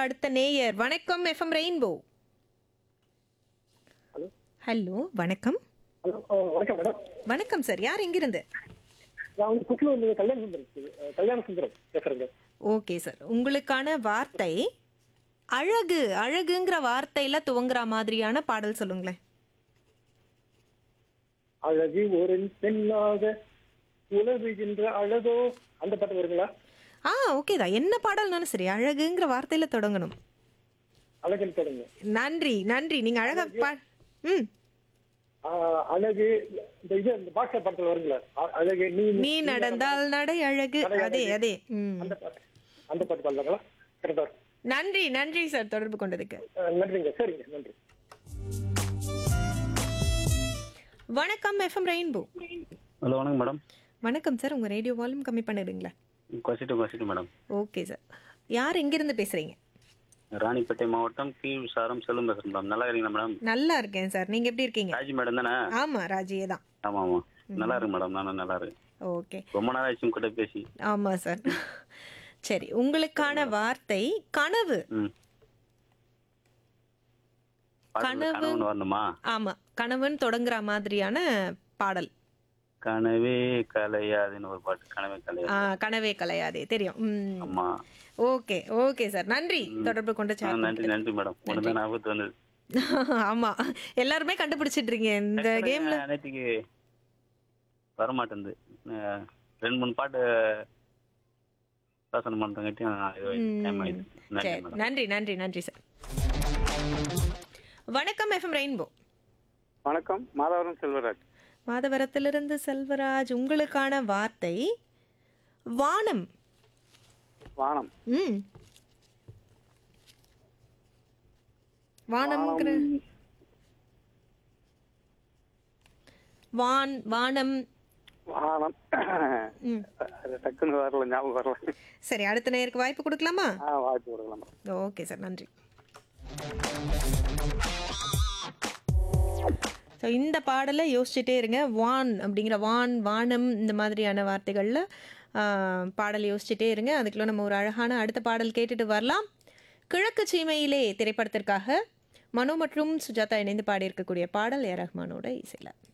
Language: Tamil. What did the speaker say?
அடுத்த நேயர் வணக்கம் எஃப்எம் ரெயின்போ ஹலோ ஹலோ வணக்கம் ஹலோ வணக்கம் மேடம் வணக்கம் சார் யார் எங்கிருந்து நான் வந்து புக்கில் வந்து கல்யாண சுந்தரம் அஹ், கல்யாண சுந்தரம் பேசுறேங்க ஓகே சார் உங்களுக்கான வார்த்தை அழகு அழகுங்கிற வார்த்தையில துவங்குற மாதிரியான பாடல் சொல்லுங்களேன் அழகு ஒரு பெண்ணாக உலவுகின்ற அழகோ அந்த பாட்டு வருங்களா ஆ ஓகே தான் என்ன பாடல்னாலும் சரி அழகுங்கிற வார்த்தையில தொடங்கணும் அழகுன்னு தொடங்க நன்றி நன்றி நீங்க அழகா பா ம் ஆஹ், அழகு இந்த இது இந்த பாக்ஸர் படத்துல வருங்களா அ- அழகு நீ நீ நடந்தால் நடை அழகு அதே அதே ம் அந்த பாட்டு அந்த பாட்டு பாடலாங்களா கரெக்டா நன்றி நன்றி சார் தொடர்பு கொண்டதுக்கு நன்றிங்க சரிங்க நன்றி வணக்கம் எஃப்எம் ரெயின்போ ஹலோ வணக்கம் மேடம் வணக்கம் சார் உங்க ரேடியோ வால்யூம் கம்மி பண்ணிடுங்களா கொசிட்டு கொசிட்டு மேடம் ஓகே சார் யார் எங்கிருந்து பேசுறீங்க ராணிப்பேட்டை மாவட்டம் கீழ் சாரம் செல்லும் பேசுறேன் மேடம் நல்லா இருக்கீங்களா மேடம் நல்லா இருக்கேன் சார் நீங்க எப்படி இருக்கீங்க ராஜி மேடம் தானே ஆமா ராஜியே தான் ஆமா ஆமா நல்லா இருக்கு மேடம் நானும் நல்லா இருக்கு ஓகே ரொம்ப நாள் ஆச்சு உங்க கூட பேசி ஆமா சார் சரி உங்களுக்கான வார்த்தை கனவு ம் பாடல்ல கனவு. கனவுன்னு வரணுமா ஆமா கனவுன்னு தொடங்குற மாதிரியான பாடல் கனவே கலையாதுன்னு ஒரு பாட்டு கனவே ஆ, கலையாது கனவே கலையாதே தெரியும் ம் ஆமா ஓகே ஓகே சார் நன்றி தொடர்பு கொண்டு ஆ, chat நன்றி பண்ணதுக்கு. நன்றி மேடம் ஒன்று தான் ஞாபகத்து வந்தது ஆமா எல்லாருமே கண்டுபிடிச்சிட்டு இந்த கேம்ல நேற்றுக்கு வரமாட்டேங்குது அஹ், ரெண்டு மூணு பாட்டு யோசனை பண்ணுறங்காட்டியும் டைம் ஆயிடுச்சு நன்றி சரி மேடம் நன்றி நன்றி நன்றி சார் வணக்கம் எஃப்எம் ரெயின்போ வணக்கம் மாதவரம் செல்வராஜ் மாதவரத்திலிருந்து செல்வராஜ் உங்களுக்கான வார்த்தை வானம் வானம் ம் வானம்ங்கிற வான் வானம் வானம் ம் அது டக்குன்னு வரல ஞாபகம் வரல சரி அடுத்த நேருக்கு வாய்ப்பு கொடுக்கலாமா ஆ வாய்ப்பு கொடுக்கலாம் ஓகே சார் நன்றி ஸோ இந்த பாடலை யோசிச்சுட்டே இருங்க வான் அப்படிங்கிற வான் வானம் இந்த மாதிரியான வார்த்தைகளில் பாடல் யோசிச்சுட்டே இருங்க அதுக்குள்ள நம்ம ஒரு அழகான அடுத்த பாடல் கேட்டுட்டு வரலாம் கிழக்கு சீமையிலே திரைப்படத்திற்காக மனோ மற்றும் சுஜாதா இணைந்து பாடியிருக்கக்கூடிய பாடல் ஏ ரஹ்மானோட இசையில்